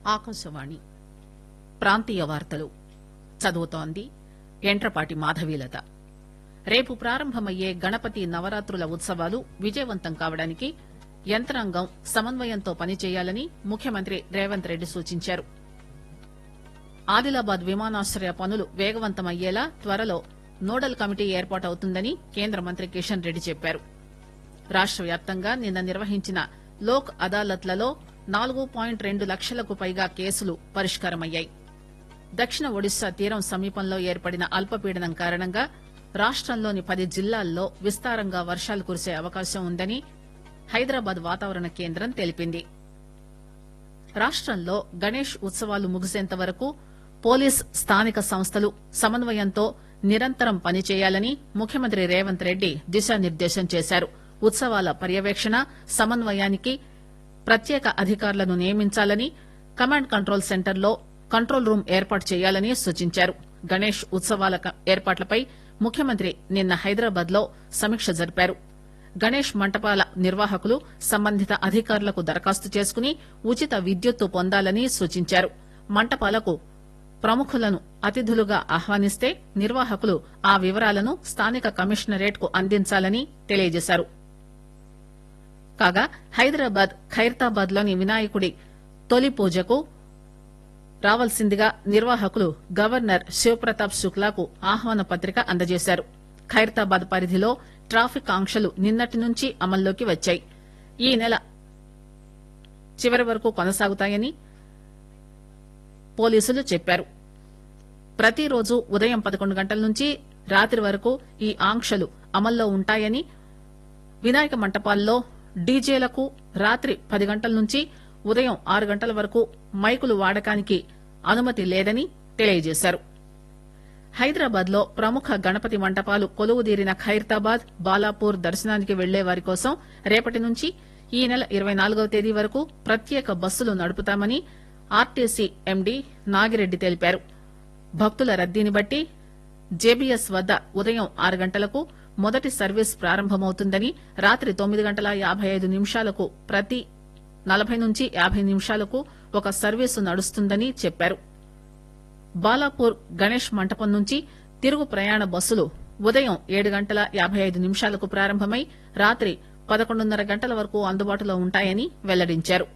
ఆకాశవాణి ప్రాంతీయ వార్తలు చదువుతోంది ఎంట్రపాటి మాధవీలత రేపు ప్రారంభమయ్యే గణపతి నవరాత్రుల ఉత్సవాలు విజయవంతం కావడానికి యంత్రాంగం సమన్వయంతో పనిచేయాలని ముఖ్యమంత్రి రేవంత్ రెడ్డి సూచించారు ఆదిలాబాద్ విమానాశ్రయ పనులు వేగవంతమయ్యేలా త్వరలో నోడల్ కమిటీ ఏర్పాటవుతుందని కేంద్ర మంత్రి కిషన్ రెడ్డి చెప్పారు రాష్ట వ్యాప్తంగా నిన్న నిర్వహించిన లోక్ అదాలత్లలో నాలుగు పాయింట్ రెండు లక్షలకు పైగా కేసులు పరిష్కారమయ్యాయి దక్షిణ ఒడిశా తీరం సమీపంలో ఏర్పడిన అల్పపీడనం కారణంగా రాష్టంలోని పది జిల్లాల్లో విస్తారంగా వర్షాలు కురిసే అవకాశం ఉందని హైదరాబాద్ వాతావరణ కేంద్రం తెలిపింది రాష్టంలో గణేష్ ఉత్సవాలు ముగిసేంత వరకు పోలీస్ స్థానిక సంస్థలు సమన్వయంతో నిరంతరం పనిచేయాలని ముఖ్యమంత్రి రేవంత్ రెడ్డి దిశానిర్దేశం చేశారు ఉత్సవాల పర్యవేక్షణ సమన్వయానికి ప్రత్యేక అధికారులను నియమించాలని కమాండ్ కంట్రోల్ సెంటర్లో కంట్రోల్ రూం ఏర్పాటు చేయాలని సూచించారు గణేష్ ఉత్సవాల క- ఏర్పాట్లపై ముఖ్యమంత్రి నిన్న హైదరాబాద్ లో సమీక్ష జరిపారు గణేష్ మంటపాల నిర్వాహకులు సంబంధిత అధికారులకు దరఖాస్తు చేసుకుని ఉచిత విద్యుత్తు పొందాలని సూచించారు మంటపాలకు ప్రముఖులను అతిథులుగా ఆహ్వానిస్తే నిర్వాహకులు ఆ వివరాలను స్థానిక కమిషనరేట్ కు అందించాలని తెలియజేశారు కాగా హైదరాబాద్ ఖైరతాబాద్ లోని వినాయకుడి తొలి పూజకు రావాల్సిందిగా నిర్వాహకులు గవర్నర్ శివప్రతాప్ శుక్లాకు ఆహ్వాన పత్రిక అందజేశారు ఖైరతాబాద్ పరిధిలో ట్రాఫిక్ ఆంక్షలు నిన్నటి నుంచి అమల్లోకి వచ్చాయి ఈ నెల చివరి వరకు కొనసాగుతాయని పోలీసులు చెప్పారు ప్రతిరోజు ఉదయం పదకొండు గంటల నుంచి రాత్రి వరకు ఈ ఆంక్షలు అమల్లో ఉంటాయని వినాయక మంటపాల్లో డీజేలకు రాత్రి పది గంటల నుంచి ఉదయం ఆరు గంటల వరకు మైకులు వాడకానికి అనుమతి లేదని తెలియజేశారు హైదరాబాద్ లో ప్రముఖ గణపతి మంటపాలు కొలువుదీరిన ఖైరతాబాద్ బాలాపూర్ దర్శనానికి వెళ్లే వారి కోసం రేపటి నుంచి ఈ నెల ఇరవై నాలుగవ తేదీ వరకు ప్రత్యేక బస్సులు నడుపుతామని ఆర్టీసీ ఎండీ నాగిరెడ్డి తెలిపారు భక్తుల రద్దీని బట్టి జేబీఎస్ వద్ద ఉదయం ఆరు గంటలకు మొదటి సర్వీస్ ప్రారంభమవుతుందని రాత్రి తొమ్మిది గంటల యాభై ఐదు నిమిషాలకు ప్రతి నలభై నుంచి యాభై నిమిషాలకు ఒక సర్వీసు నడుస్తుందని చెప్పారు బాలాపూర్ గణేష్ మంటపం నుంచి తిరుగు ప్రయాణ బస్సులు ఉదయం ఏడు గంటల యాభై ఐదు నిమిషాలకు ప్రారంభమై రాత్రి పదకొండున్నర గంటల వరకు అందుబాటులో ఉంటాయని వెల్లడించారు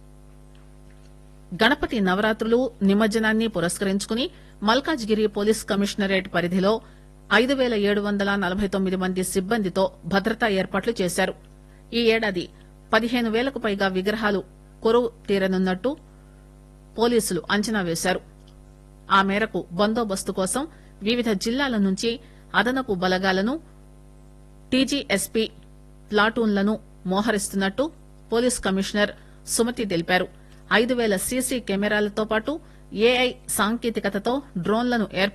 గణపతి నవరాత్రులు నిమజ్జనాన్ని పురస్కరించుకుని మల్కాజ్గిరి పోలీస్ కమిషనరేట్ పరిధిలో ఐదు పేల ఏడు వందల నలభై తొమ్మిది మంది సిబ్బందితో భద్రతా ఏర్పాట్లు చేశారు ఈ ఏడాది పదిహేను వేలకు పైగా విగ్రహాలు కొరువు తీరనున్నట్టు పోలీసులు అంచనా వేశారు ఆ మేరకు బందోబస్తు కోసం వివిధ జిల్లాల నుంచి అదనపు బలగాలను టీజీఎస్పీ ప్లాటూన్లను మోహరిస్తున్నట్టు పోలీస్ కమిషనర్ సుమతి తెలిపారు ఐదు పేల సీసీ కెమెరాలతో పాటు ఏఐ సాంకేతికతతో డ్రోన్లను ఏర్పాటు